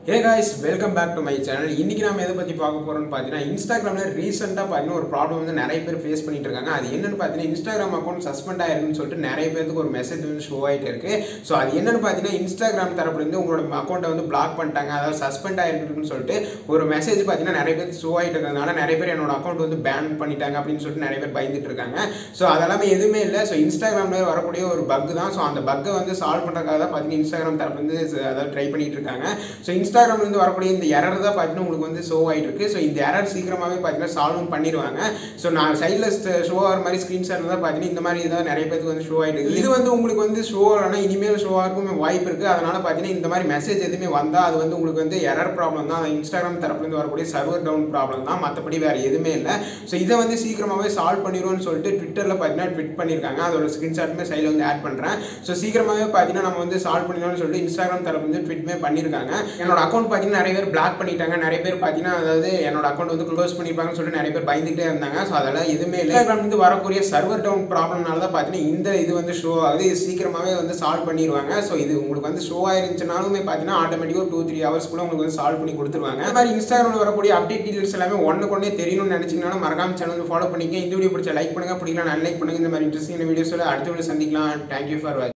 hey guys welcome back to my channel இன்னைக்கு நாம எதை பற்றி பார்க்க போறோம்னு பார்த்தீங்கன்னா இன்ஸ்டாகிராமில் ரீசெண்டாக பார்த்தீங்கன்னா ஒரு ப்ராப்ளம் வந்து நிறைய பேர் ஃபேஸ் பண்ணிட்டு இருக்காங்க அது என்னன்னு பார்த்தீங்கன்னா இன்ஸ்டாகிராம் அக்கௌண்ட் சஸ்பெண்ட் ஆயிருக்குன்னு சொல்லிட்டு நிறைய பேருக்கு ஒரு மெசேஜ் வந்து ஷோ ஆகிட்டு இருக்கு ஸோ அது என்னன்னு பார்த்தீங்கன்னா இன்ஸ்டாகிராம் தரப்புலேருந்து உங்களோட அக்கௌண்ட்டை வந்து பிளாக் பண்ணிட்டாங்க அதாவது சஸ்பெண்ட் ஆயிருக்குன்னு சொல்லிட்டு ஒரு மெசேஜ் பார்த்தீங்கன்னா நிறைய பேருக்கு ஷோ ஆகிட்டு இருக்கிறதுனால நிறைய பேர் என்னோட அக்கௌண்ட் வந்து பேன் பண்ணிட்டாங்க அப்படின்னு சொல்லிட்டு நிறைய பேர் பயந்துட்டு இருக்காங்க ஸோ அதெல்லாமே எதுவுமே இல்லை ஸோ இன்ஸ்டாகிராமில் வரக்கூடிய ஒரு பக் தான் ஸோ அந்த பக்கை வந்து சால்வ் பண்ணுறதுக்காக தான் பார்த்தீங்கன்னா இன்ஸ்டாகிராம் தரப்புலேருந்து அதாவது ட்ரை பண்ணிட்டு இருக்காங்க ஸோ இன்ஸ்டாகிராம்லேருந்து வரக்கூடிய இந்த எரர் தான் பார்த்தீங்கன்னா உங்களுக்கு வந்து ஷோ ஆகிட்டு இருக்கு ஸோ இந்த எரர் சீக்கிரமாகவே பார்த்தீங்கன்னா சால்வும் பண்ணிடுவாங்க ஸோ நான் சைடில் ஷோ ஆகிற மாதிரி ஸ்க்ரீன்ஷாட் தான் பார்த்தீங்கன்னா இந்த மாதிரி தான் நிறைய பேருக்கு வந்து ஷோ ஆகிட்டு இருக்கு இது வந்து உங்களுக்கு வந்து ஷோ ஆகலாம் இனிமேல் ஷோ ஆகிறதுக்கும் வாய்ப்பு இருக்குது அதனால் பார்த்தீங்கன்னா இந்த மாதிரி மெசேஜ் எதுவுமே வந்தால் அது வந்து உங்களுக்கு வந்து எரர் ப்ராப்ளம் தான் இன்ஸ்டாகிராம் தரப்புலேருந்து வரக்கூடிய சர்வர் டவுன் ப்ராப்ளம் தான் மற்றபடி வேறு எதுவுமே இல்லை ஸோ இதை வந்து சீக்கிரமாகவே சால்வ் பண்ணிடுவோம்னு சொல்லிட்டு ட்விட்டரில் பார்த்தீங்கன்னா ட்விட் பண்ணியிருக்காங்க அதோட ஸ்க்ரீன்ஷாட்டுமே சைடில் வந்து ஆட் பண்ணுறேன் ஸோ சீக்கிரமாகவே பார்த்தீங்கன்னா நம்ம வந்து சால்வ் பண்ணிடுவோம்னு சொல்லிட்டு இன்ஸ்டாகிராம் தரப்பு வந்து ட்விட்மே பண்ணியிருக்காங்க என்னோட அக்கௌண்ட் பார்த்தீங்கன்னா நிறைய பேர் பிளாக் பண்ணிட்டாங்க நிறைய பேர் பார்த்தீங்கன்னா அதாவது என்னோட அக்கௌண்ட் வந்து க்ளோஸ் பண்ணியிருப்பாங்கன்னு சொல்லிட்டு நிறைய பேர் பயந்துகிட்டே இருந்தாங்க ஸோ அதெல்லாம் எதுவுமே இல்லை இன்ஸ்டாகிராம் வந்து வரக்கூடிய சர்வர் டவுன் ப்ராப்ளம்னால தான் பார்த்தீங்கன்னா இந்த இது வந்து ஷோ ஆகுது இது சீக்கிரமாகவே வந்து சால்வ் பண்ணிடுவாங்க ஸோ இது உங்களுக்கு வந்து ஷோ ஆயிருந்துச்சுனாலுமே பார்த்தீங்கன்னா ஆட்டோமேட்டிக்காக டூ த்ரீ ஹவர்ஸ்க்குள்ள உங்களுக்கு வந்து சால்வ் பண்ணி கொடுத்துருவாங்க இந்த மாதிரி இன்ஸ்டாகிராமில் வரக்கூடிய அப்டேட் டீடைல்ஸ் எல்லாமே ஒன்று கொண்டே தெரியணும்னு நினச்சிங்கன்னா மறக்காம சேனல் வந்து ஃபாலோ பண்ணிக்க இந்த வீடியோ பிடிச்ச லைக் பண்ணுங்க பிடிக்கலாம் அன்லைக் பண்ணுங்க இந்த மாதிரி இன்ட்ரெஸ்டிங் வீடியோஸில் அடுத்த வீடியோ சந்திக்கலாம் தேங்க்யூ ஃபார் வாட்ச்